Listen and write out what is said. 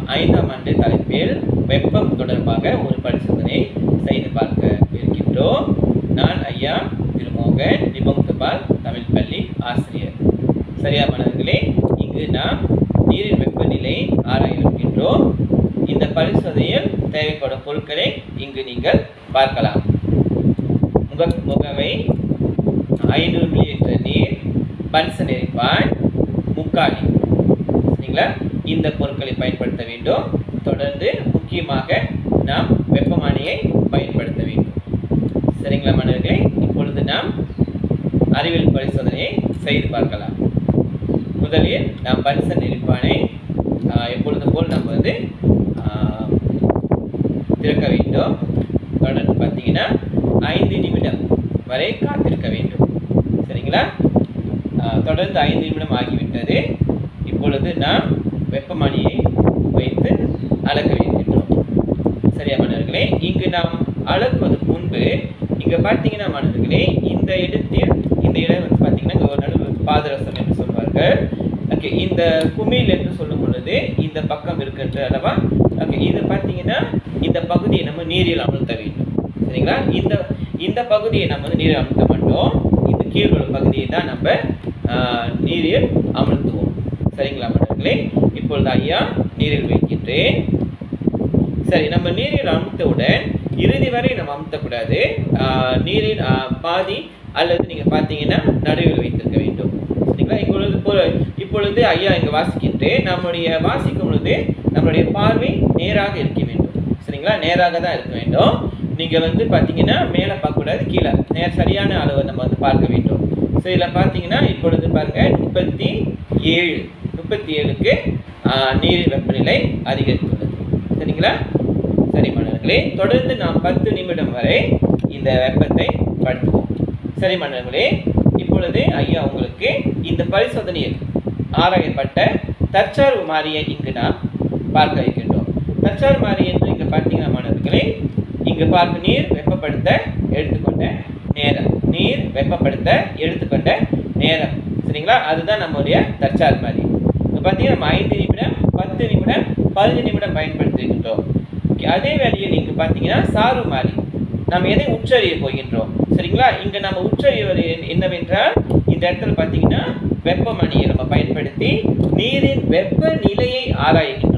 ஐந்தாம் ஆண்டு தலைப்பில் வெப்பம் தொடர்பாக ஒரு பரிசோதனை செய்து பார்க்க இருக்கின்றோம் நான் ஐயா திருமோகன் நிபம் தபால் தமிழ் பள்ளி ஆசிரியர் சரியா மாணவர்களே இங்கு நாம் நீரின் வெப்பநிலை ஆராய இருக்கின்றோம் இந்த பரிசோதனையில் தேவைப்படும் பொருட்களை இங்கு நீங்கள் பார்க்கலாம் முக முகவை ஐநூறு மில்லி லிட்டர் நீர் பன்சன் எரிப்பான் முக்காலி சரிங்களா இந்த பொருட்களை பயன்படுத்த வேண்டும் தொடர்ந்து முக்கியமாக நாம் வெப்பமானியை பயன்படுத்த வேண்டும் சரிங்களா மாணவர்களே இப்பொழுது நாம் அறிவியல் பரிசோதனையை செய்து பார்க்கலாம் முதலில் நாம் பன்சன் எரிப்பானை ஆஹ், எப்பொழுதும் போல் நம்ம வந்து ஆஹ், திறக்க வேண்டும் தொடர்ந்து பார்த்தீங்கன்னா ஐந்து நிமிடம் வரை காத்திருக்க வேண்டும் சரிங்களா ஆஹ், தொடர்ந்து ஐந்து நிமிடம் ஆகிவிட்டது இப்பொழுது நாம் வெப்பமானியை வைத்து அளக்க இருக்கின்றோம் சரியா மாணவர்களே இங்கு நாம் அளப்பதற்கு முன்பு இங்க பார்த்தீங்கன்னா மாணவர்களே இந்த இடத்தில் இந்த இடம் வந்து பார்த்தீங்கன்னா இங்க ஒரு நடுவு பாதரசம் என்று சொல்வார்கள் ஓகே இந்த குமிழ் என்று சொல்லும் பொழுது இந்த பக்கம் இருக்கின்ற அல்லவா ஓகே இது பார்த்தீங்கன்னா இந்த பகுதியை நம்ம நீரில் அமுழ்த்த வேண்டும் சரிங்களா இந்த இந்த பகுதியை நம்ம வந்து நீரில் அமுழ்த்த மாட்டோம் இந்த கீழ் உள்ள பகுதியை தான் நம்ம ஆஹ், நீரில் அமுழ்த்துவோம் சரிங்களா மாணவர்களே இப்பொழுது ஐயா நீரில் வைக்கின்றேன் சரி நம்ம நீரில் அமுத்தவுடன் இறுதி வரை நம்ம அமுத்தக்கூடாது ஆஹ், நீரின் ஆஹ், பாதி அல்லது நீங்க பார்த்தீங்கன்னா நடுவில் வைத்திருக்க வேண்டும் சரிங்களா இப்பொழுது இப்போ- இப்பொழுது ஐயா இங்க வாசிக்கின்றேன் நம்முடைய வாசிக்கும் பொழுது நம்மளுடைய பார்வை நேராக இருக்க வேண்டும் சரிங்களா நேராக தான் இருக்க வேண்டும் நீங்க வந்து பார்த்தீங்கன்னா மேலே பார்க்கக்கூடாது கீழே நேர் சரியான அளவை நம்ம வந்து பார்க்க வேண்டும் ஸோ இதில் பார்த்தீங்கன்னா இப்பொழுது பாருங்க முப்பத்தி ஏழு முப்பத்தி ஏழுக்கு நீரின் வெப்பநிலை அதிகரித்துள்ளது சரிங்களா சரி மாணவர்களே தொடர்ந்து நாம் பத்து நிமிடம் வரை இந்த வெப்பத்தை படுத்துவோம் சரி மாணவர்களே இப்பொழுது ஐயா உங்களுக்கு இந்த பரிசோதனையில் ஆராயப்பட்ட தற்சார்பு மாறியை இங்கு நாம் பார்க்க இருக்கின்றோம் தற்சார்பு மாறி என்று இங்கு பார்த்தீங்கன்னா மாணவர்களே இங்கு பார்க்க நீர் வெப்பப்படுத்த எடுத்துக்கொண்ட நேரம் நீர் வெப்பப்படுத்த எடுத்துக்கொண்ட நேரம் சரிங்களா அதுதான் நம்முடைய தற்சார்பு மாறி இப்போ பார்த்தீங்கன்னா நம்ம ஐந்து நிமிடம் பத்து நிமிடம் பதினஞ்சு நிமிடம் பயன்படுத்துகின்றோம் Okay, அதே வேளையில் இங்கு பார்த்தீங்கன்னா சாறு மாறி நாம் எதை உச்சறிய போகின்றோம் சரிங்களா இங்க நம்ம உச்சரிவது என்ன- என்னவென்றால் இந்த இடத்துல பார்த்தீங்கன்னா வெப்பமணியை நம்ம பயன்படுத்தி நீரின் வெப்ப நிலையை ஆராய்கின்றோம்